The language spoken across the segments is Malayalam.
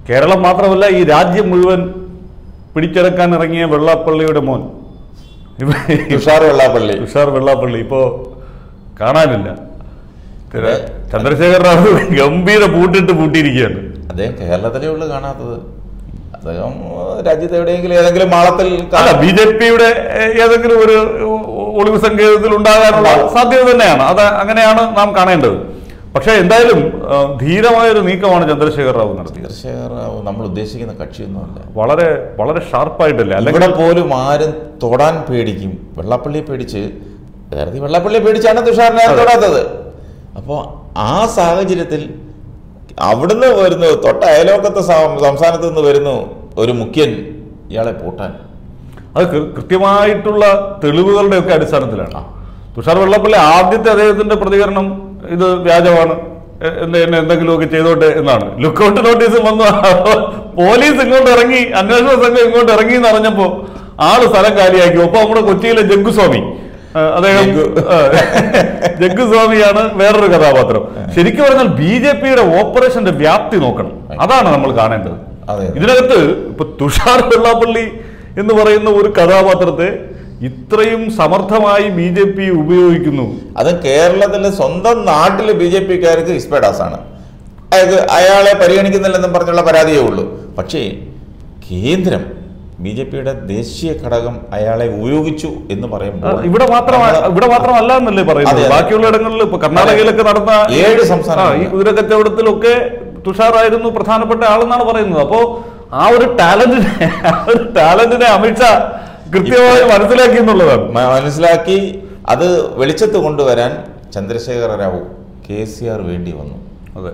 കേരളം മാത്രമല്ല ഈ രാജ്യം മുഴുവൻ പിടിച്ചെടുക്കാൻ ഇറങ്ങിയ വെള്ളാപ്പള്ളിയുടെ മോൻ ഇവ- തുഷാർ വെള്ളാപ്പള്ളി തുഷാർ വെള്ളാപ്പള്ളി ഇപ്പോ കാണാനില്ല തിര- ചന്ദ്രശേഖർ റാവു ഗംഭീര പൂട്ടിട്ട് പൂട്ടിയിരിക്കുകയാണ് അദ്ദേഹം കേരളത്തിലേ ഉള്ളു കാണാത്തത് അദ്ദേഹം ഏഹ്, രാജ്യത്ത് എവിടെയെങ്കിലും ഏതെങ്കിലും മാളത്തിൽ അല്ല ബി ജെ പിയുടെ ഏതെങ്കിലും ഒരു ഒളിവ് സങ്കേതത്തിൽ ഉണ്ടാകാനുള്ള സാധ്യത തന്നെയാണ് അത് അങ്ങനെയാണ് നാം കാണേണ്ടത് പക്ഷേ എന്തായാലും ആ, ധീരമായ ഒരു നീക്കമാണ് ചന്ദ്രശേഖർ റാവു നടത്തിയത് ചന്ദ്രശേഖർ റാവു നമ്മൾ ഉദ്ദേശിക്കുന്ന കക്ഷിയൊന്നുമല്ല വളരെ വളരെ ഷാർപ്പായിട്ടല്ലേ അല്ലെങ്കിൽ ഇവിടെ പോലും ആരും തൊടാൻ പേടിക്കും വെള്ളാപ്പള്ളിയെ പേടിച്ച് വേറെ വെള്ളാപ്പള്ളിയെ പേടിച്ചാണ് തുഷാറിനെ ആരും തൊടാത്തത് അപ്പോൾ ആ സാഹചര്യത്തിൽ അവിടുന്ന് വരുന്നു തൊട്ട അയലോക്കത്തെ സം- സംസ്ഥാനത്ത് നിന്ന് വരുന്നു ഒരു മുഖ്യൻ ഇയാളെ പൂട്ടാൻ അത് കൃ- കൃത്യമായിട്ടുള്ള തെളിവുകളുടെ ഒക്കെ അടിസ്ഥാനത്തിലാണ് തുഷാർ വെള്ളപ്പള്ളി ആദ്യത്തെ അദ്ദേഹത്തിന്റെ പ്രതികരണം ഇത് വ്യാജമാണ് എ- എന്നെ എന്നെ എന്തെങ്കിലുമൊക്കെ ചെയ്തോട്ടെ എന്നാണ് ലുക്കൗട്ട് നോട്ടീസ് വന്നു പോലീസ് ഇങ്ങോട്ട് ഇറങ്ങി അന്വേഷണ സംഘം ഇങ്ങോട്ട് ഇറങ്ങി എന്ന് അറിഞ്ഞപ്പോ ആള് സ്ഥലം കാലിയാക്കി ഒപ്പം നമ്മുടെ കൊച്ചിയിലെ ജഗ്ഗുസ്വാമി ആ, അദ്ദേഹം ആ, ജഗ്ഗുസ്വാമിയാണ് വേറൊരു കഥാപാത്രം ശരിക്കും പറഞ്ഞാൽ ബി ജെ പിയുടെ ഓപ്പറേഷന്റെ വ്യാപ്തി നോക്കണം അതാണ് നമ്മൾ കാണേണ്ടത് അതെ. ഇതിനകത്ത് ഇപ്പൊ തുഷാർ വെള്ളാപ്പള്ളി എന്ന് പറയുന്ന ഒരു കഥാപാത്രത്തെ ഇത്രയും സമർത്ഥമായി ബി ജെ പി ഉപയോഗിക്കുന്നു അത് കേരളത്തിലെ സ്വന്തം നാട്ടിലെ ബി ജെ പിക്കാർക്ക് ഇസ്പെഡാസാണ് അയാൾക്ക് അയാളെ പരിഗണിക്കുന്നില്ലെന്നും പറഞ്ഞുള്ള പരാതിയേ ഉള്ളൂ പക്ഷേ കേന്ദ്രം ബി ജെ പിയുടെ ദേശീയ ഘടകം അയാളെ ഉപയോഗിച്ചു എന്ന് ആ, പറയുമ്പോൾ ഇവിടെ മാത്രമല്ല ഇവിടെ മാത്രമല്ല എന്നല്ലേ പറയുന്നത് അതെ, അതെ. ബാക്കിയുള്ള ഇടങ്ങളിൽ ഇപ്പൊ കർണാടകയിലൊക്കെ നടന്ന ഏഴ് ആ, സംസ്ഥാനങ്ങളിൽ. ഈ കുതിര കച്ചവടത്തിലൊക്കെ തുഷാറായിരുന്നു പ്രധാനപ്പെട്ട ആളെന്നാണ് പറയുന്നത് അപ്പോ ആ ഒരു ടാലന്റിനെ ആ ഒരു ടാലന്റിനെ അമിത്ഷാ കൃത്യമായി മനസ്സിലാക്കി എന്നുള്ളതാണ് മ- മനസ്സിലാക്കി അത് വെളിച്ചത്ത് കൊണ്ടുവരാൻ Chandrasekhara Rao K C R വേണ്ടി വന്നു അതെ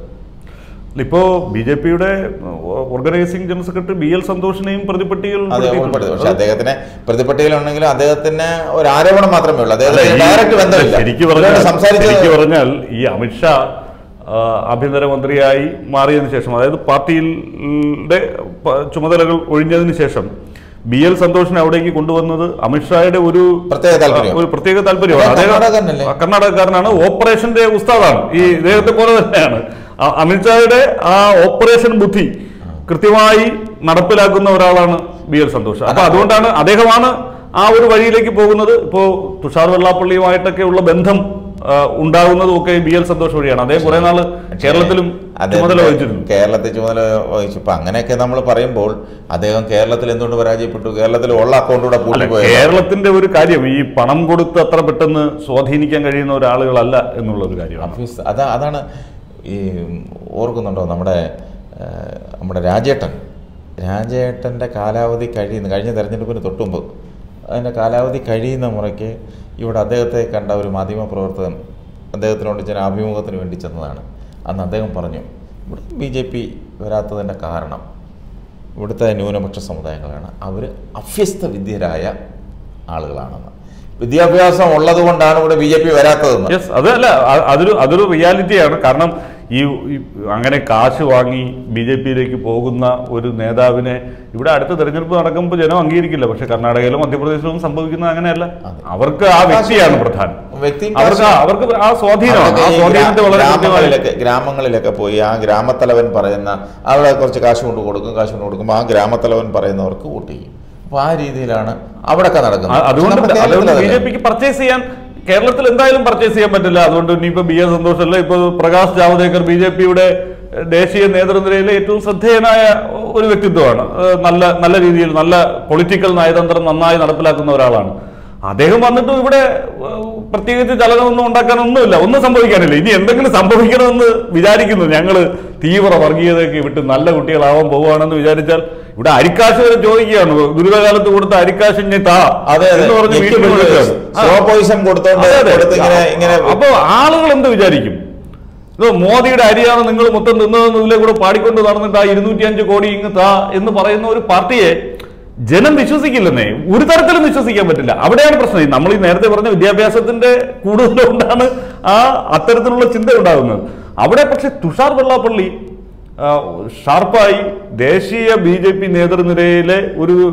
ഇപ്പോ ബി ജെ പിയുടെ organising general secretary B L സന്തോഷിനെയും പ്രതിപട്ടികൾ അതെ ഉൾപ്പെടുത്തി പക്ഷെ അത് അദ്ദേഹത്തിന് പ്രതിപട്ടികയിലുണ്ടെങ്കിലും അദ്ദേഹത്തിന് ഒരു ആരോപണം മാത്രമേ ഉള്ളൂ അല്ല, അദ്ദേഹത്തിന് ഈ- ഡയറക്റ്റ് ബന്ധമില്ല ശരിക്ക് പറഞ്ഞാൽ ഇവരോട് സംസാരിച്ചത് ശരിക്ക് പറഞ്ഞാൽ ഈ അമിത്ഷാ ആ, ആഭ്യന്തരമന്ത്രിയായി മാറിയതിനു ശേഷം അതായത് പാർട്ടിയുടെ പ- ചുമതലകൾ ഒഴിഞ്ഞതിന് ശേഷം ബി എൽ സന്തോഷിനെ അവിടേക്ക് കൊണ്ടുവന്നത് അമിത്ഷായുടെ ഒരു പ്രത്യേക താല്പര്യം. ഒരു പ്രത്യേക താല്പര്യമാണ് അദ്ദേഹം അദ്ദേഹം കർണാടകക്കാരനല്ലേ? ആ, കർണാടകക്കാരനാണ് ഓപ്പറേഷന്റെ ഉസ്താദാണ് ഈ ഇദ്ദേഹത്തെ പോലെ തന്നെയാണ് ആ, അമിത്ഷായുടെ ആ ഓപ്പറേഷൻ ബുദ്ധി കൃത്യമായി നടപ്പിലാക്കുന്ന ഒരാളാണ് ബി എൽ സന്തോഷ് അപ്പൊ അതുകൊണ്ടാണ് അദ്ദേഹമാണ് ആ ഒരു വഴിയിലേക്ക് പോകുന്നത് ഇപ്പോ തുഷാർ വെള്ളാപ്പള്ളിയുമായിട്ടൊക്കെ ഉള്ള ബന്ധം ആ, ഉണ്ടാകുന്നതും ഒക്കെ ബി എൽ സന്തോഷ് വഴിയാണ് അദ്ദേഹം കുറെ നാള് കേരളത്തിലും അദ്ദേഹം ചുമതല വഹിച്ചിരുന്നു കേരളത്തിൽ ചുമതല വഹിച്ചു ഇപ്പൊ അങ്ങനെയൊക്കെ നമ്മൾ പറയുമ്പോൾ അദ്ദേഹം കേരളത്തിൽ എന്തുകൊണ്ട് പരാജയപ്പെട്ടു കേരളത്തിൽ ഉള്ള അക്കൗണ്ടൂടെ അല്ല പൂട്ടിപ്പോയത് കേരളത്തിന്റെ ഒരു കാര്യം ഈ പണം കൊടുത്ത് അത്ര പെട്ടെന്ന് സ്വാധീനിക്കാൻ കഴിയുന്ന ഒരാളുകളല്ല എന്നുള്ള ഒരു കാര്യമാണ് ഓഫീസ് അതാ അതാണ് ഈ ഓർക്കുന്നുണ്ടോ നമ്മുടെ ആ, നമ്മുടെ രാജേട്ടൻ രാജേട്ടൻ്റെ കാലാവധി കഴിയുന്ന കഴിഞ്ഞ തെരഞ്ഞെടുപ്പിന് തൊട്ടുമുമ്പ് അതിൻ്റെ കാലാവധി കഴിയുന്ന മുറയ്ക്ക് ഇവിടെ അദ്ദേഹത്തെ കണ്ട ഒരു മാധ്യമപ്രവർത്തകൻ അദ്ദേഹത്തിനോട് ചില അഭിമുഖത്തിന് വേണ്ടി ചെന്നതാണ് അന്ന് അദ്ദേഹം പറഞ്ഞു ഇവിടെ ബി ജെ പി വരാത്തതിൻ്റെ കാരണം ഇവിടുത്തെ ന്യൂനപക്ഷ സമുദായങ്ങളാണ് അവർ അഭ്യസ്ത വിദ്യരായ ആളുകളാണെന്ന് വിദ്യാഭ്യാസം ഉള്ളത് കൊണ്ടാണ് ഇവിടെ ബി ജെ പി വരാത്തതെന്ന് യെസ് അതല്ല അ- അതൊരു അതൊരു റിയാലിറ്റിയാണ് കാരണം ഈ ഈ അങ്ങനെ കാശ് വാങ്ങി ബി ജെ പിയിലേക്ക് പോകുന്ന ഒരു നേതാവിനെ ഇവിടെ അടുത്ത തെരഞ്ഞെടുപ്പ് നടക്കുമ്പോൾ ജനം അംഗീകരിക്കില്ല പക്ഷെ കർണാടകയിലും മധ്യപ്രദേശിലും സംഭവിക്കുന്നത് അങ്ങനെയല്ല അതെ. അവർക്ക് ആ വ്യക്തിയാണ് പ്രധാനം വ്യക്തിയും അവർക്ക് ആ- അവർക്ക് ആ സ്വാധീനമാണ് അതൊക്കെ ആ ഈ സ്വാധീനത്തെ വളരെ ഗ്രാ- കൃത്യമായി ഗ്രാമങ്ങളിലൊക്കെ ഗ്രാമങ്ങളിലൊക്കെ പോയി ആ ഗ്രാമത്തലവൻ പറയുന്ന അവിടെ കുറച്ച് കാശ് കൊണ്ട് കൊടുക്കും കാശ് കൊണ്ട് കൊടുക്കുമ്പോൾ ആ ഗ്രാമത്തലവൻ പറയുന്നവർക്ക് വോട്ട് ചെയ്യും അപ്പോൾ ആ രീതിയിലാണ് അവിടെയൊക്കെ നടക്കുന്നത് അ- അതുകൊണ്ട് നമ്മുടെ അതുകൊണ്ട് ബി കേരളത്തിൽ ജെ പിക്ക് പർച്ചേസ് ചെയ്യാൻ കേരളത്തിൽ എന്തായാലും പർച്ചേസ് ചെയ്യാൻ പറ്റില്ല അതുകൊണ്ട് ഇനിയിപ്പോ ബി എസ് സന്തോഷ് അല്ല ഇപ്പൊ പ്രകാശ് ജാവദേക്കർ ബി ജെ പിയുടെ ദേശീയ നേതൃനിരയിലെ ഏറ്റവും ശ്രദ്ധേയനായ ഒരു വ്യക്തിത്വമാണ് ഏഹ് നല്ല നല്ല രീതിയിൽ നല്ല പൊളിറ്റിക്കൽ നയതന്ത്രം നന്നായി നടപ്പിലാക്കുന്ന ഒരാളാണ് അദ്ദേഹം വന്നിട്ട് ഇവിടെ ഏഹ്, പ്രത്യേകിച്ച് ചലനമൊന്നും ഉണ്ടാക്കാനൊന്നുമില്ല ഒന്നും സംഭവിക്കാനില്ല ഇനി എന്തെങ്കിലും സംഭവിക്കണമെന്ന് വിചാരിക്കുന്നു ഞങ്ങള് തീവ്ര വർഗീയതയൊക്കെ വിട്ട് നല്ല കുട്ടികളാവാൻ പോവുകയാണെന്ന് വിചാരിച്ചാൽ ഇവിടെ അരിക്കാശ് വരെ ചോദിക്കുകയാണ് ദുരിതകാലത്ത് കൊടുത്ത അരിക്കാശ് ഇനി താ അതെ അതെ എന്ന് പറഞ്ഞ് ഞെക്കി വീട്ടിൽ പിടിച്ച് കൊടുക്കുകയാണ്. ആ. സ്ലോ പോയിസൺ കൊടുത്തോണ്ട് അതെ, അതെ. കൊടുത്ത് ഇങ്ങനെ ഇങ്ങനെ അപ്പൊ ആളുകൾ എന്ത് വിചാരിക്കും ഇത് മോദിയുടെ അരിയാണ് നിങ്ങൾ മൊത്തം തിന്നതെന്ന് ഇതിലെ കൂടെ പാടിക്കൊണ്ട് നടന്നിട്ട് ആ ഇരുന്നൂറ്റി അഞ്ച് കോടി ഇങ്ങ് താ എന്ന് പറയുന്ന ഒരു പാർട്ടിയെ ജനം വിശ്വസിക്കില്ലെന്നേ ഒരു തരത്തിലും വിശ്വസിക്കാൻ പറ്റില്ല അവിടെയാണ് പ്രശ്നം നമ്മൾ ഈ നേരത്തെ പറഞ്ഞ വിദ്യാഭ്യാസത്തിന്റെ കൂടുതലുകൊണ്ടാണ് ആ അത്തരത്തിലുള്ള ചിന്ത ഉണ്ടാകുന്നത് അവിടെ പക്ഷെ തുഷാർ വെള്ളാപ്പള്ളി ആ, ഷാർപ്പായി ദേശീയ ബി ജെ പി നേതൃനിരയിലെ ഒരു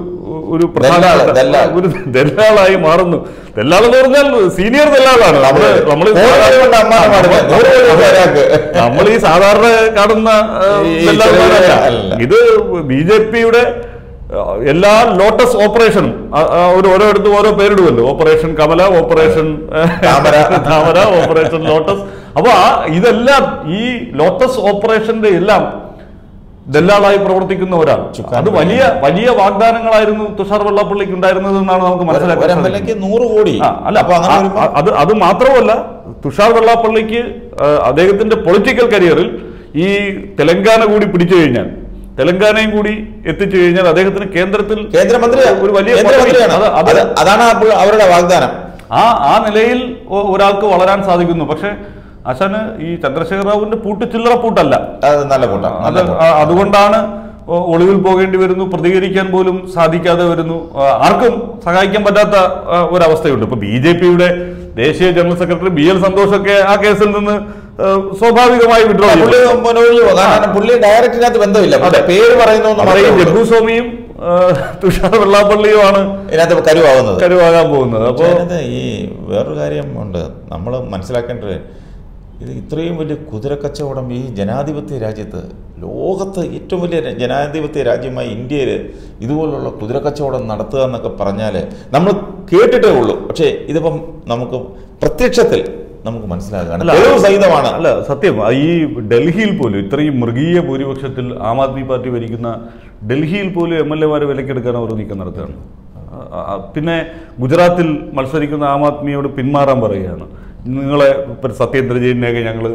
ഒരു ദല്ലാള്, ദല്ലാൾ. ഒരു ദല്ലാളായി മാറുന്നു ദല്ലാൾ എന്ന് പറഞ്ഞാൽ സീനിയർ ദല്ലാളാണ് നമ്മള് നമ്മള് കോടി കൊണ്ട് അമ്മാനം പാടില്ല. നൂറ് കോടി കൊണ്ട് ഒരാൾക്ക്. നമ്മൾ ഈ സാധാരണ കാണുന്ന ആ, ഈ ദല്ലാൾമാരല്ല. ചെറിയ അല്ല. ഇത് ബി ജെ പിയുടെ എല്ലാ ലോട്ടസ് ഓപ്പറേഷനും ആ, ആ, ഒരു ഓരോയിടത്തും ഓരോ പേരിടുമല്ലോ ഓപ്പറേഷൻ കമല ഓപ്പറേഷൻ താമര. താമര ഓപ്പറേഷൻ ലോട്ടസ് അപ്പൊ ആ ഇതെല്ലാം ഈ ലോട്ടസ് ഓപ്പറേഷന്റെ എല്ലാം ദല്ലാളായി പ്രവർത്തിക്കുന്ന ഒരാൾ ചുക്കാൻ അത് വലിയ വലിയ വാഗ്ദാനങ്ങളായിരുന്നു തുഷാർ വെള്ളാപ്പള്ളിക്ക് ഉണ്ടായിരുന്നത് എന്നാണ് നമുക്ക് ഒരു മനസ്സിലാക്കാൻ എം എൽ സാധിക്കുന്നത്. എക്ക് നൂറ് കോടി ആ, അല്ല അപ്പൊ അങ്ങനെ ആ, വരുമ്പോ ആ, അത് അത് മാത്രമല്ല തുഷാർ വെള്ളാപ്പള്ളിക്ക് ആ, അദ്ദേഹത്തിന്റെ പൊളിറ്റിക്കൽ കരിയറിൽ ഈ തെലങ്കാന കൂടി പിടിച്ചു കഴിഞ്ഞാൽ തെലങ്കാനയും കൂടി എത്തിച്ചു കഴിഞ്ഞാൽ അദ്ദേഹത്തിന് കേന്ദ്രത്തിൽ കേന്ദ്രമന്ത്രിയാ ഒരു വലിയ കേന്ദ്രമന്ത്രിയാണ് പദവി- അത് അത് അത് അതാണ് അപ്പോൾ അവരുടെ വാഗ്ദാനം ആ ആ നിലയിൽ ഒ- ഒരാൾക്ക് വളരാൻ സാധിക്കുന്നു പക്ഷെ അശാന് ഈ ചന്ദ്രശേഖർ റാവുവിന്റെ പൂട്ട് ചില്ലറ പൂട്ടല്ല അത് നല്ല കൂട്ടം അത് നല്ല കൂട്ടം. ആ- അതുകൊണ്ടാണ് ഒ- ഒളിവിൽ പോകേണ്ടി വരുന്നു പ്രതികരിക്കാൻ പോലും സാധിക്കാതെ വരുന്നു ആ, ആർക്കും സഹായിക്കാൻ പറ്റാത്ത ആ, ഒരവസ്ഥയുണ്ട് ഇപ്പൊ ബി ജെ പിയുടെ ദേശീയ ജനറൽ സെക്രട്ടറി ബി എൽ സന്തോഷൊക്കെ ആ കേസിൽ നിന്ന് ആ, സ്വാഭാവികമായി വിഡ്രോ പുള്ളി മുന്നോട്ട് പോകും. കാരണം പുള്ളി ഡയറക്റ്റിനകത്ത് ബന്ധമില്ല പക്ഷേ പേര് പറയുന്നു എന്ന് അവിടെ ഈ മാത്രമേ ഉള്ളൂ. ജഗ്ഗു സ്വാമിയും ആ, തുഷാർ വെള്ളാപ്പള്ളിയുമാണ് ഇതിനകത്ത് കരുവാകുന്നത് കരുവാകാൻ പോകുന്നത് അപ്പോ അതിനകത്ത് ഈ വേറൊരു കാര്യം ഉണ്ട് നമ്മൾ മനസ്സിലാക്കേണ്ടത് ഇത് ഇത്രയും വലിയ കുതിരക്കച്ചവടം ഈ ജനാധിപത്യ രാജ്യത്ത് ലോകത്ത് ഏറ്റവും വലിയ ര- ജനാധിപത്യ രാജ്യമായ ഇന്ത്യയിൽ ഇതുപോലുള്ള കുതിരക്കച്ചവടം നടത്തുക എന്നൊക്കെ പറഞ്ഞാൽ നമ്മൾ കേട്ടിട്ടേ ഉള്ളൂ പക്ഷേ ഇതിപ്പം നമുക്ക് പ്രത്യക്ഷത്തിൽ നമുക്ക് മനസ്സിലാകുകയാണ് അല്ല, തെളിവ് സഹിതമാണ് അല്ല സത്യം ആ ഈ ഡൽഹിയിൽ പോലും ഇത്രയും മൃഗീയ ഭൂരിപക്ഷത്തിൽ ആം ആദ്മി പാർട്ടി ഭരിക്കുന്ന ഡൽഹിയിൽ പോലും എം എൽ എമാരെ വിലക്കെടുക്കാൻ അവർ നീക്കം നടത്തുകയാണ് ആ, ആ, പിന്നെ ഗുജറാത്തിൽ മത്സരിക്കുന്ന ആം ആദ്മിയോട് പിന്മാറാൻ പറയുകയാണ് നിങ്ങളെ ഇപ്പൊ സത്യേന്ദ്ര ജെയിനെയൊക്കെ ഞങ്ങള്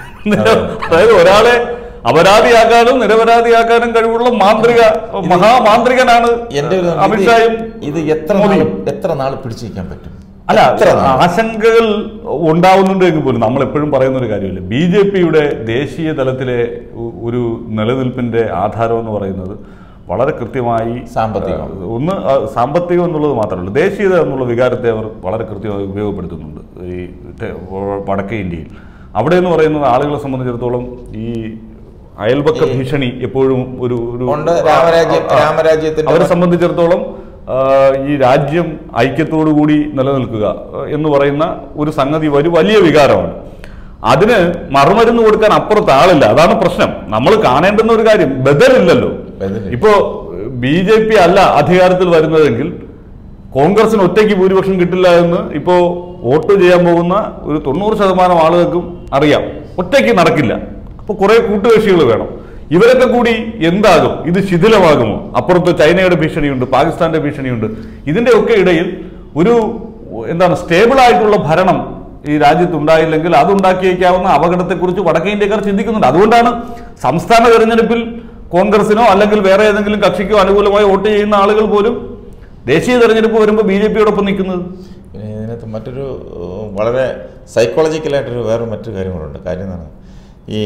അതായത് ഒരാളെ അപരാധിയാക്കാനും നിരപരാധിയാക്കാനും കഴിവുള്ള മാന്ത്രിക മഹാമാന്ത്രികനാണ് എൻ്റെ ഒരു ഇത് അമിത്ഷായും ഇത് എത്ര മോദിയും. നാൾ എത്ര നാൾ പിടിച്ചു വയ്ക്കാൻ പറ്റും അല്ല എത്ര നാൾ? ആശങ്കകൾ ഉണ്ടാവുന്നുണ്ട് എങ്കിൽ പോലും നമ്മൾ എപ്പോഴും പറയുന്ന ഒരു കാര്യമില്ല ബി ജെ പിയുടെ ദേശീയ തലത്തിലെ ഒ- ഒരു നിലനിൽപ്പിന്റെ ആധാരം എന്ന് പറയുന്നത് വളരെ കൃത്യമായി സാമ്പത്തികം. ആ, ഒന്ന് ആ, സാമ്പത്തികം എന്നുള്ളത് മാത്രമല്ല ദേശീയത എന്നുള്ള വികാരത്തെ അവർ വളരെ കൃത്യമായി ഉപയോഗപ്പെടുത്തുന്നുണ്ട് ഈ തെ- വടക്കേ ഇന്ത്യയിൽ അവിടെ എന്ന് പറയുന്നത് ആളുകളെ സംബന്ധിച്ചിടത്തോളം ഈ അയൽപക്ക ഭീഷണി എപ്പോഴും ഒരു ഒരു ഉണ്ട് രാമരാജ്യം ആ, ആ, രാമരാജ്യത്തിന്റെ അവരെ സംബന്ധിച്ചിടത്തോളം ആ, ഈ രാജ്യം ഐക്യത്തോടു കൂടി നിലനിൽക്കുക ആ, എന്ന് പറയുന്ന ഒരു സംഗതി ഒരു വലിയ വികാരമാണ് അതിന് മറുമരുന്ന് കൊടുക്കാൻ അപ്പുറത്ത് ആളില്ല അതാണ് പ്രശ്നം നമ്മൾ കാണേണ്ടുന്ന ഒരു കാര്യം ബദലില്ലല്ലോ ബദലില്ല. ഇപ്പോ ബി ജെ പി അല്ല അധികാരത്തിൽ വരുന്നതെങ്കിൽ കോൺഗ്രസിന് ഒറ്റയ്ക്ക് ഭൂരിപക്ഷം കിട്ടില്ല എന്ന് ഇപ്പോ വോട്ട് ചെയ്യാൻ പോകുന്ന ഒരു തൊണ്ണൂറ് ശതമാനം ആളുകൾക്കും അറിയാം ഒറ്റയ്ക്ക് നടക്കില്ല അപ്പൊ കുറെ കൂട്ടുകക്ഷികൾ വേണം ഇവരൊക്കെ കൂടി എന്താകും ഇത് ശിഥിലമാകുമോ അപ്പുറത്ത് ചൈനയുടെ ഭീഷണിയുണ്ട് പാകിസ്ഥാന്റെ ഭീഷണിയുണ്ട് ഇതിന്റെ ഒക്കെ ഇടയിൽ ഒരു എന്താണ് സ്റ്റേബിൾ ആയിട്ടുള്ള ഭരണം ഈ രാജ്യത്ത് ഉണ്ടായില്ലെങ്കിൽ അതുണ്ടാക്കിയേക്കാവുന്ന അപകടത്തെക്കുറിച്ച് വടക്കേ ഇന്ത്യക്കാർ ചിന്തിക്കുന്നുണ്ട് അതുകൊണ്ടാണ് സംസ്ഥാന തെരഞ്ഞെടുപ്പിൽ കോൺഗ്രസിനോ അല്ലെങ്കിൽ വേറെ ഏതെങ്കിലും കക്ഷിക്കോ അനുകൂലമായി വോട്ട് ചെയ്യുന്ന ആളുകൾ പോലും ദേശീയ തെരഞ്ഞെടുപ്പ് വരുമ്പോൾ ബി ജെ പിയോടൊപ്പം നിൽക്കുന്നത് പിന്നെ ഇതിനകത്ത് മറ്റൊരു ഏഹ്, വളരെ സൈക്കോളജിക്കലായിട്ടൊരു വേറെ മറ്റൊരു കാര്യം കൂടെ കാര്യം എന്താണ് ഈ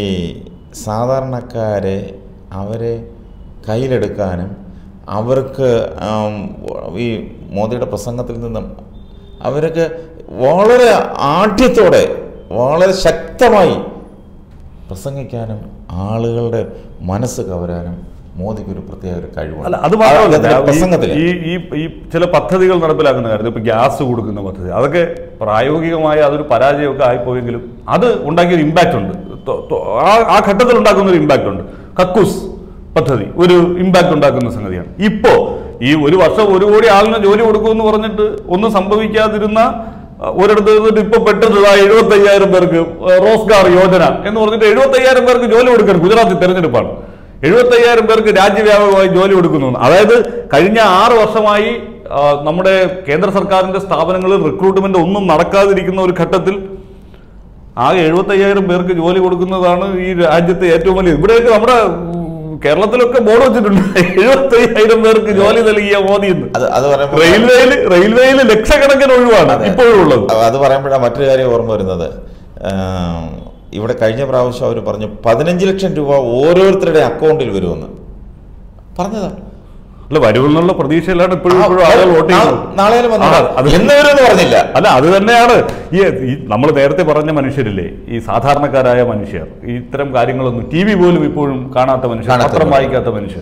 സാധാരണക്കാരെ അവരെ കയ്യിലെടുക്കാനും അവർക്ക് ആം, ഈ മോദിയുടെ പ്രസംഗത്തിൽ നിന്നും അവരൊക്കെ വളരെ ആഢ്യത്തോടെ വളരെ ശക്തമായി പ്രസംഗിക്കാനും ആളുകളുടെ മനസ്സ് കവരാനും മോദിക്ക് ഒരു പ്രത്യേക ഒരു കഴിവാണ് അല്ല അത് മാത്രമല്ല അതിന്റെ പ്രസംഗത്തിൽ ഈ ഈ ഈ ചില പദ്ധതികൾ നടപ്പിലാക്കുന്ന കാര്യത്തിൽ ഇപ്പൊ ഗ്യാസ് കൊടുക്കുന്ന പദ്ധതി അതൊക്കെ പ്രായോഗികമായി അതൊരു പരാജയമൊക്കെ ആയിപ്പോയെങ്കിലും അത് ഉണ്ടാക്കിയ ഒരു ഇമ്പാക്റ്റ് ഉണ്ട് തൊ- തൊ- ആ ആ ഘട്ടത്തിൽ ഉണ്ടാക്കുന്ന ഒരു ഇമ്പാക്റ്റ് ഉണ്ട് കക്കൂസ് പദ്ധതി ഒരു ഇമ്പാക്റ്റ് ഉണ്ടാക്കുന്ന സംഗതിയാണ് ഇപ്പോ ഈ ഒരു വർഷം ഒരു കോടി ആളിന് ജോലി കൊടുക്കുമെന്ന് പറഞ്ഞിട്ട് ഒന്നും സംഭവിക്കാതിരുന്ന അഹ്, ഒരിടത്ത് നിന്നിട്ട് ഇപ്പൊ പെട്ടെന്ന് എഴുപത്തി അയ്യായിരം പേർക്ക് അഹ്, റോസ്ഗാർ യോജന എന്ന് പറഞ്ഞിട്ട് എഴുപത്തി അയ്യായിരം പേർക്ക് ജോലി കൊടുക്കണം ഗുജറാത്തിൽ തെരഞ്ഞെടുപ്പാണ് എഴുപത്തി അയ്യായിരം പേർക്ക് രാജ്യവ്യാപകമായി ജോലി കൊടുക്കുന്നു എന്ന്. അതായത് കഴിഞ്ഞ ആറ് വർഷമായി ആ, നമ്മുടെ കേന്ദ്ര സർക്കാരിന്റെ സ്ഥാപനങ്ങളിൽ റിക്രൂട്ട്മെന്റ് ഒന്നും നടക്കാതിരിക്കുന്ന ഒരു ഘട്ടത്തിൽ ആകെ എഴുപത്തി അയ്യായിരം പേർക്ക് ജോലി കൊടുക്കുന്നതാണ് ഈ രാജ്യത്തെ ഏറ്റവും വലിയ ഇവിടെയൊക്കെ നമ്മുടെ ഉം, കേരളത്തിലൊക്കെ ബോർഡ് വെച്ചിട്ടുണ്ട് എഴുപത്തി അയ്യായിരം പേർക്ക് ജോലി നൽകിയ മോദി എന്ന് അത് അത് പറയുമ്പോൾ റെയിൽവേയിൽ റെയിൽവേയിൽ ലക്ഷക്കണക്കിന് ഒഴിവാണ് അതെ. ഇപ്പോഴും ഉള്ളത് അ- അത് പറയുമ്പോഴാണ് മറ്റൊരു കാര്യം ഓർമ്മ വരുന്നത് ആം, ഇവിടെ കഴിഞ്ഞ പ്രാവശ്യം അവർ പറഞ്ഞു പതിനഞ്ച് ലക്ഷം രൂപ ഓരോരുത്തരുടെ അക്കൗണ്ടിൽ വരുമെന്ന് പറഞ്ഞതാ അല്ല വരുമെന്നുള്ള പ്രതീക്ഷയിലാണ് ഇപ്പോഴും ആ, ഇപ്പോഴും ആളുകൾ വോട്ട് നാ- ചെയ്യുന്നത് നാളെയാലും വന്നു ആ, അത് എന്ന് വരുമെന്ന് പറഞ്ഞില്ല അല്ല അത് തന്നെയാണ് ഈ നമ്മൾ നേരത്തെ പറഞ്ഞ മനുഷ്യരില്ലേ ഈ സാധാരണക്കാരായ മനുഷ്യർ ഈ ഇത്തരം കാര്യങ്ങളൊന്നും ടി വി പോലും ഇപ്പോഴും കാണാത്ത മനുഷ്യർ കാണാത്ത പത്രം മനുഷ്യർ. വായിക്കാത്ത മനുഷ്യർ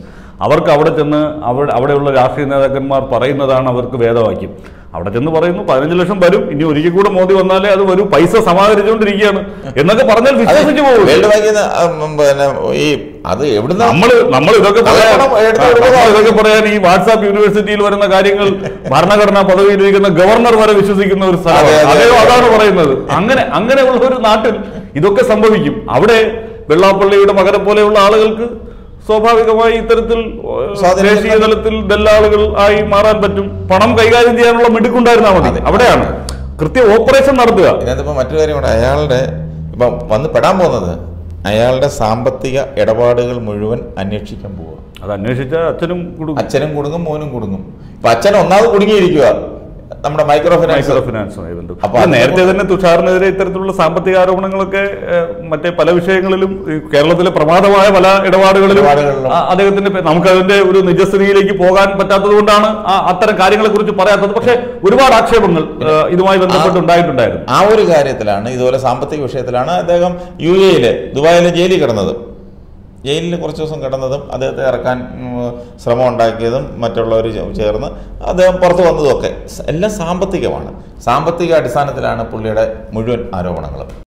അവർക്ക് അവിടെ ചെന്ന് അവിടെ അവിടെയുള്ള രാഷ്ട്രീയ നേതാക്കന്മാർ പറയുന്നതാണ് അവർക്ക് വേദവാക്യം അവിടെ ചെന്ന് പറയുന്നു പതിനഞ്ച് ലക്ഷം വരും ഇനി ഒരിക്കൽ കൂടെ മോദി വന്നാലേ അത് വരും പൈസ സമാഹരിച്ചുകൊണ്ടിരിക്കുകയാണ് എന്നൊക്കെ പറഞ്ഞാൽ വിശ്വസിച്ചു പോകും വേൾഡ് ബാങ്കിന്ന് പിന്നെ ഈ അത് എവിടുന്ന നമ്മള് നമ്മൾ ഇതൊക്കെ പറയാൻ അതെല്ലാം എടുത്ത് കൊടുക്കുക. നമ്മൾ ഇതൊക്കെ പറയാൻ ഈ വാട്സാപ്പ് യൂണിവേഴ്സിറ്റിയിൽ വരുന്ന കാര്യങ്ങൾ ഭരണഘടനാ പദവിയിലിരിക്കുന്ന ഗവർണർ വരെ വിശ്വസിക്കുന്ന ഒരു സ്ഥലം അതെ, അതെ, അതെയോ അതെ. അതാണ് പറയുന്നത് അങ്ങനെ അങ്ങനെയുള്ള ഒരു നാട്ടിൽ ഇതൊക്കെ സംഭവിക്കും അവിടെ വെള്ളാപ്പള്ളിയുടെ മകനെ പോലെയുള്ള ആളുകൾക്ക് സ്വാഭാവികമായി ഇത്തരത്തിൽ ഏഹ്, സ്വാധീനം ദേശീയ തലത്തിൽ ദല്ലാളുകൾ ആയി മാറാൻ പറ്റും പണം കൈകാര്യം ചെയ്യാനുള്ള മിടുക്കുണ്ടായിരുന്നാൽ മതി അതെ. അവിടെയാണ് കൃത്യ ഓപ്പറേഷൻ നടത്തുക ഇതിനകത്തിപ്പോൾ മറ്റൊരു കാര്യമുണ്ട് അയാളുടെ ഇപ്പം വന്ന് പെടാൻ പോകുന്നത് അയാളുടെ സാമ്പത്തിക ഇടപാടുകൾ മുഴുവൻ അന്വേഷിക്കാൻ പോവുക അത് അന്വേഷിച്ച അച്ഛനും കൊടുക്കും അച്ഛനും കുടുങ്ങും മോനും കുടുങ്ങും ഇപ്പൊ അച്ഛൻ ഒന്നാമത് കുടുങ്ങിയിരിക്കുക നമ്മുടെ മൈക്രോ ഫിനാൻസ് മൈക്രോ ഫിനാൻസുമായി ബന്ധപ്പെട്ട് അപ്പൊ അല്ല, അതിനെ നേരത്തെ തന്നെ തുഷാറിനെതിരെ ഇത്തരത്തിലുള്ള സാമ്പത്തിക ആരോപണങ്ങളൊക്കെ ഏഹ്, മറ്റേ പല വിഷയങ്ങളിലും ഈ കേരളത്തിലെ പ്രമാദമായ പല ഇടപാടുകളിലും ഇടപാടുകളിലും. ആ, അദ്ദേഹത്തിന്റെ പേ- നമുക്ക് അതിന്റെ ഒരു നിജസ്ഥിതിയിലേക്ക് പോകാൻ പറ്റാത്തത് കൊണ്ടാണ് ആ അത്തരം കാര്യങ്ങളെ കുറിച്ച് പറയാത്തത് പക്ഷേ ഒരുപാട് ആക്ഷേപങ്ങൾ ഏഹ്, ഇതുമായി ബന്ധപ്പെട്ട് ഉണ്ടായിട്ടുണ്ടായിരുന്നു ആ ഒരു കാര്യത്തിലാണ് ഇതുപോലെ സാമ്പത്തിക വിഷയത്തിലാണ് അദ്ദേഹം യു എയില് ദുബായിലെ ജയിലിൽ കിടന്നത് ജയിലിൽ കുറച്ച് ദിവസം കിടന്നതും അദ്ദേഹത്തെ ഇറക്കാൻ ഉം, ശ്രമം ഉണ്ടാക്കിയതും മറ്റുള്ളവർ ചേർന്ന് അദ്ദേഹം പുറത്തു വന്നതും ഒക്കെ എല്ലാം സാമ്പത്തികമാണ് സാമ്പത്തിക അടിസ്ഥാനത്തിലാണ് പുള്ളിയുടെ മുഴുവൻ ആരോപണങ്ങളും